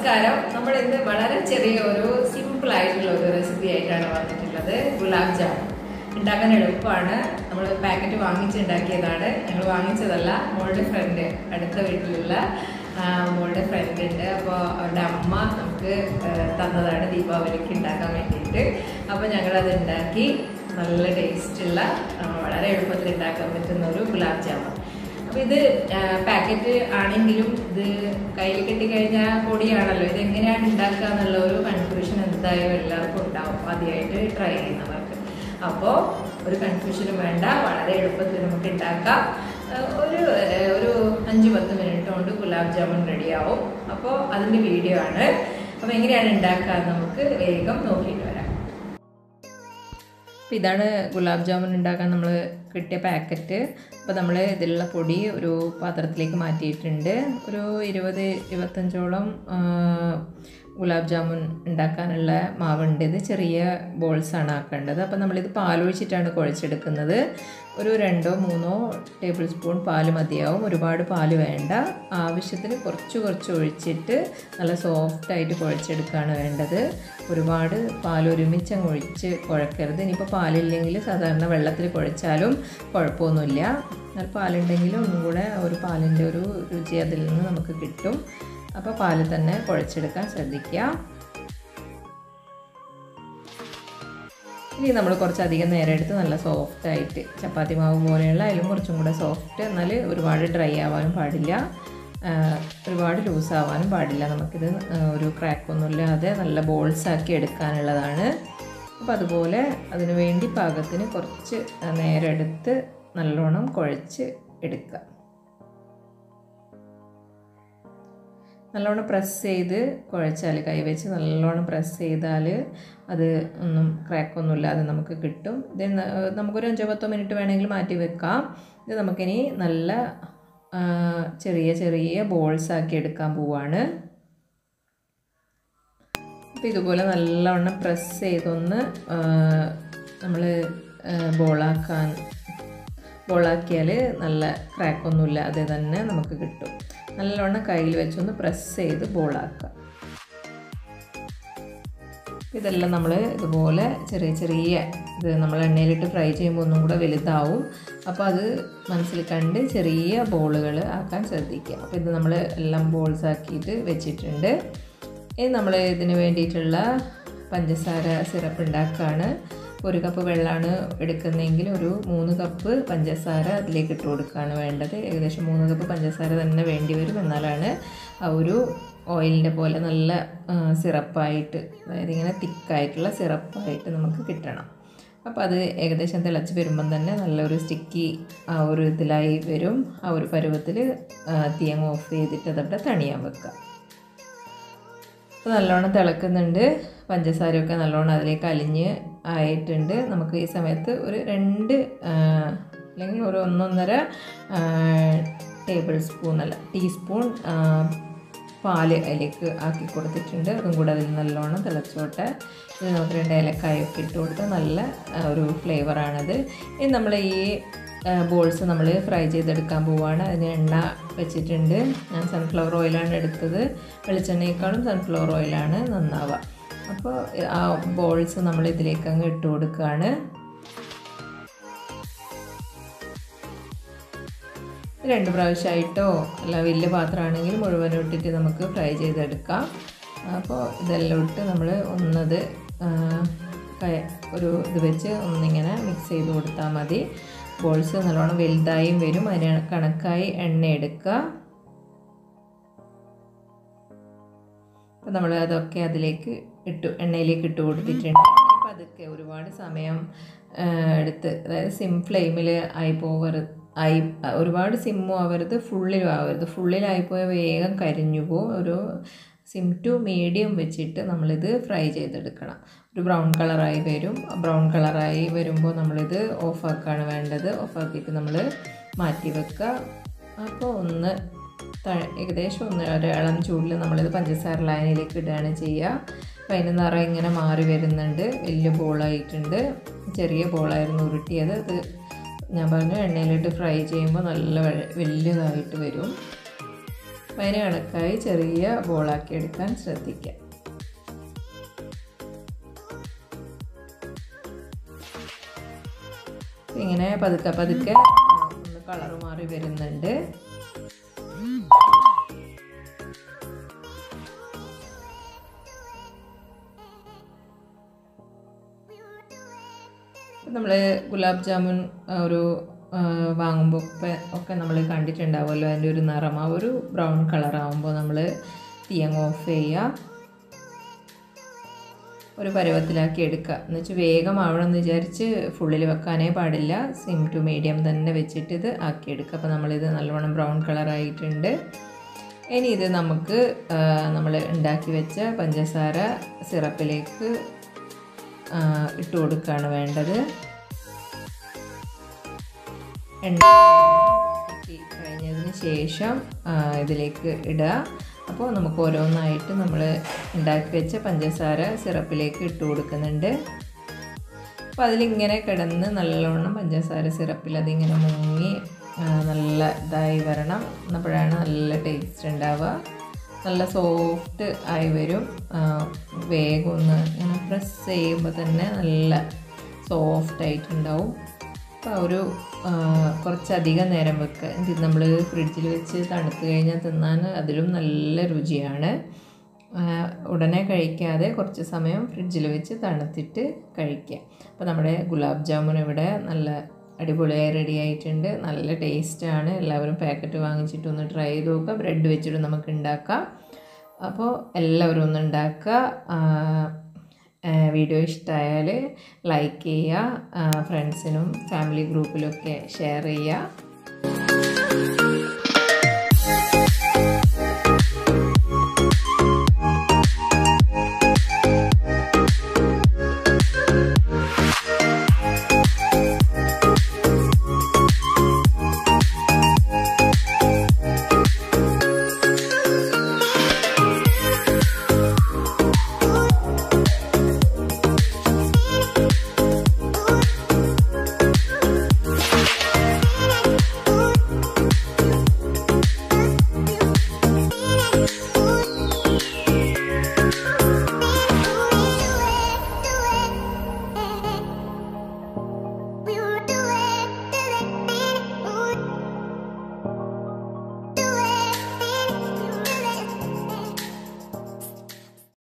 നമസ്കാരം നമ്മൾ ഇന്ന് വളരെ ചെറിയ ഒരു സിമ്പിൾ ആയിട്ടുള്ള ഒരു റെസിപ്പി ആയിട്ടാണ് വന്നിട്ടുള്ളത് ഗുലാബ് ജാമുൻ ഉണ്ടാക്കാൻ എളുപ്പമാണ് നമ്മൾ പാക്കറ്റ് വാങ്ങിച്ചുണ്ടാക്കിയതാണ് ഞങ്ങൾ വാങ്ങിച്ചതല്ല മോളുടെ ഫ്രണ്ട് അടുത്ത വീട്ടിലുള്ള ആ, മോളുടെ ഫ്രണ്ട് ഉണ്ട് അപ്പോൾ അവരുടെ അമ്മ നമുക്ക് ആ, തന്നതാണ് ദീപാവലിക്ക് ഉണ്ടാക്കാൻ വേണ്ടിയിട്ട് അപ്പോൾ ഞങ്ങളത് ഉണ്ടാക്കി നല്ല ടേസ്റ്റുള്ള ആ, വളരെ എളുപ്പത്തിൽ ഉണ്ടാക്കാൻ പറ്റുന്ന ഒരു ഗുലാബ് ജാമുൻ അപ്പൊ ഇത് പാക്കറ്റ് ആണെങ്കിലും ഇത് കയ്യിൽ കിട്ടിക്കഴിഞ്ഞാൽ പൊടിയാണല്ലോ ഇത് എങ്ങനെയാണ് ഉണ്ടാക്കുക എന്നുള്ള ഒരു കൺഫ്യൂഷൻ എന്തായാലും എല്ലാവർക്കും ഉണ്ടാവും ആദ്യമായിട്ട് ട്രൈ ചെയ്യുന്നവർക്ക് അപ്പോൾ ഒരു കൺഫ്യൂഷനും വേണ്ട വളരെ എളുപ്പത്തിൽ നമുക്ക് ഉണ്ടാക്കാം ആ, ഒരു ആ, ഒരു അഞ്ച് പത്ത് മിനിറ്റ് കൊണ്ട് ഗുലാബ് ജാമുൻ റെഡിയാവും അപ്പോൾ അതിൻ്റെ വീഡിയോ ആണ് അപ്പോൾ എങ്ങനെയാണ് ഉണ്ടാക്കുക എന്ന് നമുക്ക് വേഗം നോക്കിയിട്ട് വരാം അപ്പോൾ ഇതാണ് ഗുലാബ് ജാമുൻ ഉണ്ടാക്കാൻ നമ്മൾ കിട്ടിയ പാക്കറ്റ് അപ്പോൾ നമ്മൾ ഇതിലുള്ള പൊടി ഒരു പാത്രത്തിലേക്ക് മാറ്റിയിട്ടുണ്ട് ഒരു ഇരുപത് ഇരുപത്തഞ്ചോളം ആ, ഗുലാബ് ജാമുൻ ഉണ്ടാക്കാനുള്ള മാവുണ്ട് ഇത് ചെറിയ ബോൾസാണ് ആക്കേണ്ടത് അപ്പോൾ നമ്മളിത് പാലൊഴിച്ചിട്ടാണ് കുഴച്ചെടുക്കുന്നത് ഒരു രണ്ടോ മൂന്നോ ടേബിൾ സ്പൂൺ പാല് മതിയാവും ഒരുപാട് പാല് വേണ്ട ആവശ്യത്തിന് കുറച്ച് കുറച്ച് ഒഴിച്ചിട്ട് നല്ല സോഫ്റ്റായിട്ട് കുഴച്ചെടുക്കുകയാണ് വേണ്ടത് ഒരുപാട് പാൽ ഒരുമിച്ച് അങ്ങ് ഒഴിച്ച് കുഴക്കരുത് ഇനിയിപ്പോൾ പാലില്ലെങ്കിൽ സാധാരണ വെള്ളത്തിൽ കുഴച്ചാലും കുഴപ്പമൊന്നുമില്ല എന്നാൽ പാലുണ്ടെങ്കിൽ ഒന്നും കൂടെ ഒരു പാലിൻ്റെ ഒരു രുചി അതിൽ നിന്ന് നമുക്ക് കിട്ടും അപ്പോൾ പാല് തന്നെ കുഴച്ചെടുക്കാൻ ശ്രദ്ധിക്കുക ഇനി നമ്മൾ കുറച്ചധികം നേരം എടുത്ത് നല്ല സോഫ്റ്റ് ആയിട്ട് ചപ്പാത്തി മാവ് പോലെയുള്ള അതിലും കുറച്ചും കൂടെ സോഫ്റ്റ് എന്നാൽ ഒരുപാട് ഡ്രൈ ആവാനും പാടില്ല ആ, ഒരുപാട് ലൂസ് ആവാനും പാടില്ല നമുക്കിത് ആ, ഒരു ക്രാക്കൊന്നും ഇല്ലാതെ നല്ല ബോൾസ് ആക്കി എടുക്കാനുള്ളതാണ് അപ്പോൾ അതുപോലെ അതിനു വേണ്ടി പാകത്തിന് കുറച്ച് നേരം എടുത്ത് നല്ലോണം കുഴച്ച് എടുക്കുക നല്ലോണം പ്രസ് ചെയ്ത് കുഴച്ചാൽ കൈവച്ച് നല്ലോണം പ്രസ് ചെയ്താൽ അത് ഒന്നും ക്രാക്കൊന്നും ഇല്ലാതെ നമുക്ക് കിട്ടും ഇത് ന- നമുക്കൊരു അഞ്ചോ പത്തോ മിനിറ്റ് വേണമെങ്കിൽ മാറ്റി വെക്കാം ഇത് നമുക്കിനി നല്ല ആ, ചെറിയ ചെറിയ ബോൾസ് ആക്കി എടുക്കാൻ പോവാണ് അപ്പോൾ ഇതുപോലെ നല്ലവണ്ണം പ്രസ് ചെയ്തൊന്ന് നമ്മൾ ബോളാക്കാൻ ബോളാക്കിയാൽ നല്ല ക്രാക്കൊന്നുമില്ല അത് തന്നെ നമുക്ക് കിട്ടും നല്ലവണ്ണം കയ്യിൽ വെച്ചൊന്ന് പ്രസ് ചെയ്ത് ബോളാക്കുക ഇതെല്ലാം നമ്മൾ ഇതുപോലെ ചെറിയ ചെറിയ ഇത് നമ്മൾ എണ്ണയിലിട്ട് ഫ്രൈ ചെയ്യുമ്പോൾ ഒന്നും കൂടെ വലുതാവും അപ്പോൾ അത് മനസ്സിൽ കണ്ട് ചെറിയ ബോളുകൾ ആക്കാൻ ശ്രദ്ധിക്കുക അപ്പോൾ ഇത് നമ്മൾ എല്ലാം ബോൾസ് ആക്കിയിട്ട് വെച്ചിട്ടുണ്ട് ഇനി നമ്മൾ ഇതിന് വേണ്ടിയിട്ടുള്ള പഞ്ചസാര സിറപ്പ് ഉണ്ടാക്കുകയാണ് ഒരു കപ്പ് വെള്ളമാണ് എടുക്കുന്നതെങ്കിൽ ഒരു മൂന്ന് കപ്പ് പഞ്ചസാര അതിലേക്ക് ഇട്ട് കൊടുക്കുകയാണ് വേണ്ടത് ഏകദേശം മൂന്ന് കപ്പ് പഞ്ചസാര തന്നെ വേണ്ടി വരും എന്നാലാണ് ആ ഒരു ഓയിലിൻ്റെ പോലെ നല്ല ആ, സിറപ്പായിട്ട് അതായത് ഇങ്ങനെ തിക്കായിട്ടുള്ള സിറപ്പായിട്ട് നമുക്ക് കിട്ടണം അപ്പോൾ അത് ഏകദേശം തിളച്ച് വരുമ്പം തന്നെ നല്ലൊരു സ്റ്റിക്കി ആ ഒരു ഇതിലായി വരും ആ ഒരു പരുവത്തിൽ തീയങ്ങ് ഓഫ് ചെയ്തിട്ട് അതവിടെ തണിയാൻ വെക്കുക അപ്പോൾ നല്ലോണം തിളക്കുന്നുണ്ട് പഞ്ചസാരയൊക്കെ നല്ലോണം അതിലേക്ക് അലിഞ്ഞ് ആയിട്ടുണ്ട് നമുക്ക് ഈ സമയത്ത് ഒരു രണ്ട് ആ, അല്ലെങ്കിൽ ഒരു ഒന്നൊന്നര ആ, ടേബിൾ സ്പൂൺ അല്ല ടീസ്പൂൺ ആ, പാല് അതിലേക്ക് ആക്കി കൊടുത്തിട്ടുണ്ട് അതും കൂടെ അതിൽ നല്ലോണം തിളച്ചോട്ടെ ഇത് നമുക്ക് രണ്ട് ഏലക്കായൊക്കെ ഇട്ട് കൊടുത്ത് നല്ല ആ, ഒരു ഫ്ലേവറാണത് ഇനി നമ്മൾ ഈ ബോൾസ് നമ്മൾ ഫ്രൈ ചെയ്തെടുക്കാൻ പോവുകയാണ് അതിന് എണ്ണ വെച്ചിട്ടുണ്ട് ഞാൻ സൺഫ്ലവർ ഓയിലാണ് എടുത്തത് വെളിച്ചെണ്ണയേക്കാളും സൺഫ്ലവർ ഓയിലാണ് നന്നാവുക അപ്പോൾ ആ ബോൾസ് നമ്മൾ ഇതിലേക്ക് അങ്ങ് ഇട്ട് കൊടുക്കുകയാണ് രണ്ട് പ്രാവശ്യമായിട്ടോ അല്ല വലിയ പാത്രമാണെങ്കിൽ മുഴുവനും ഇട്ടിട്ട് നമുക്ക് ഫ്രൈ ചെയ്തെടുക്കാം അപ്പോൾ ഇതെല്ലാം ഇട്ട് നമ്മൾ ഒന്നത് ആ, ക- ഒരു ഇത് വെച്ച് ഒന്നിങ്ങനെ മിക്സ് ചെയ്ത് കൊടുത്താൽ മതി ബോൾസ് നല്ലോണം വലുതായും വരും അതിന് കണക്കായി എണ്ണ എടുക്കുക അപ്പോൾ നമ്മൾ അതൊക്കെ അതിലേക്ക് ഇട്ടു എണ്ണയിലേക്ക് ഇട്ട് കൊടുത്തിട്ടുണ്ട് അപ്പോൾ അതൊക്കെ ഒരുപാട് സമയം ആ, എടുത്ത് അതായത് സിം ഫ്ലെയിമിൽ ആയി പോകരുത് ആയി ഒരുപാട് സിമ്മും ആവരുത് ഫുള്ളിലും ആവരുത് ഫുള്ളിലായിപ്പോയാൽ വേഗം കരിഞ്ഞു പോകും ഒരു സിം ടു മീഡിയം വെച്ചിട്ട് നമ്മളിത് ഫ്രൈ ചെയ്തെടുക്കണം ഒരു ബ്രൗൺ കളറായി വരും ബ്രൗൺ കളറായി വരുമ്പോൾ നമ്മളിത് ഓഫാക്കാണ് വേണ്ടത് ഓഫാക്കിയിട്ട് നമ്മൾ മാറ്റി വെക്കുക അപ്പോൾ ഒന്ന് ത- ഏകദേശം ഒന്ന് ഒരു ഇളം ചൂടിൽ നമ്മളിത് പഞ്ചസാര ലൈനിലേക്ക് ഇടുകയാണ് ചെയ്യുക അപ്പോൾ അതിന് നിറം ഇങ്ങനെ മാറി വരുന്നുണ്ട് വലിയ ബോളായിട്ടുണ്ട് ചെറിയ ബോളായിരുന്നു ഉരുട്ടിയത് അത് ഞാൻ പറഞ്ഞു എണ്ണയിലിട്ട് ഫ്രൈ ചെയ്യുമ്പോൾ നല്ല വെ- വലിയതായിട്ട് വരും അപ്പം അതിന് കണക്കായി ചെറിയ ബോളാക്കി എടുക്കാൻ ശ്രദ്ധിക്കുക ഇങ്ങനെ പതുക്കെ പതുക്കെ ഒന്ന് കളർ മാറി വരുന്നുണ്ട് നമ്മൾ ഗുലാബ് ജാമുൻ ഒരു വാങ്ങുമ്പോൾ ഒക്കെ നമ്മൾ കണ്ടിട്ടുണ്ടാവുമല്ലോ അതിൻ്റെ ഒരു നിറം ആ ഒരു ബ്രൗൺ കളർ ആകുമ്പോൾ നമ്മൾ തീയങ്ങ് ഓഫ് ചെയ്യുക ഒരു പരുവത്തിലാക്കി എടുക്കുക എന്ന് വെച്ചാൽ വേഗം ആവണമെന്ന് വിചാരിച്ച് ഫുള്ളിൽ വെക്കാനേ പാടില്ല സിം ടു മീഡിയം തന്നെ വെച്ചിട്ട് ഇത് ആക്കിയെടുക്കുക അപ്പോൾ നമ്മളിത് നല്ലവണ്ണം ബ്രൗൺ കളറായിട്ടുണ്ട് ഇനി ഇത് നമുക്ക് നമ്മൾ ഉണ്ടാക്കി വെച്ച പഞ്ചസാര സിറപ്പിലേക്ക് ഇട്ട് കൊടുക്കുകയാണ് വേണ്ടത് എണ്ണ കഴിഞ്ഞതിന് ശേഷം ഇതിലേക്ക് ഇടുക അപ്പോൾ നമുക്ക് ഓരോന്നായിട്ട് നമ്മൾ ഉണ്ടാക്കി വെച്ച പഞ്ചസാര സിറപ്പിലേക്ക് ഇട്ട് കൊടുക്കുന്നുണ്ട് അപ്പോൾ അതിലിങ്ങനെ കിടന്ന് നല്ലവണ്ണം പഞ്ചസാര സിറപ്പിൽ അതിങ്ങനെ മുങ്ങി നല്ല ഇതായി വരണം അപ്പോഴാണ് നല്ല ടേസ്റ്റ് ഉണ്ടാവുക നല്ല സോഫ്റ്റ് ആയി വരും വേഗം ഒന്ന് ഇങ്ങനെ പ്രസ് ചെയ്യുമ്പോൾ തന്നെ നല്ല സോഫ്റ്റ് ആയിട്ടുണ്ടാവും അപ്പോൾ ഒരു കുറച്ചധികം നേരം വെക്കുക ഇത് നമ്മൾ ഫ്രിഡ്ജിൽ വെച്ച് തണുത്ത് കഴിഞ്ഞാൽ തിന്നാൻ അതിലും നല്ല രുചിയാണ് ഉടനെ കഴിക്കാതെ കുറച്ച് സമയം ഫ്രിഡ്ജിൽ വെച്ച് തണുത്തിട്ട് കഴിക്കുക അപ്പോൾ നമ്മുടെ ഗുലാബ് ജാമുൻ ഇവിടെ നല്ല അടിപൊളിയായി റെഡി ആയിട്ടുണ്ട് നല്ല ടേസ്റ്റാണ് എല്ലാവരും പാക്കറ്റ് വാങ്ങിച്ചിട്ട് ഒന്ന് ട്രൈ ചെയ്ത് നോക്കുക ബ്രെഡ് വെച്ചിട്ട് നമുക്ക് ഉണ്ടാക്കാം അപ്പോൾ എല്ലാവരും ഒന്ന് ഉണ്ടാക്കുക വീഡിയോ ഇഷ്ടമായാൽ ലൈക്ക് ചെയ്യുക ഫ്രണ്ട്സിനും ഫാമിലി ഗ്രൂപ്പിലൊക്കെ ഷെയർ ചെയ്യുക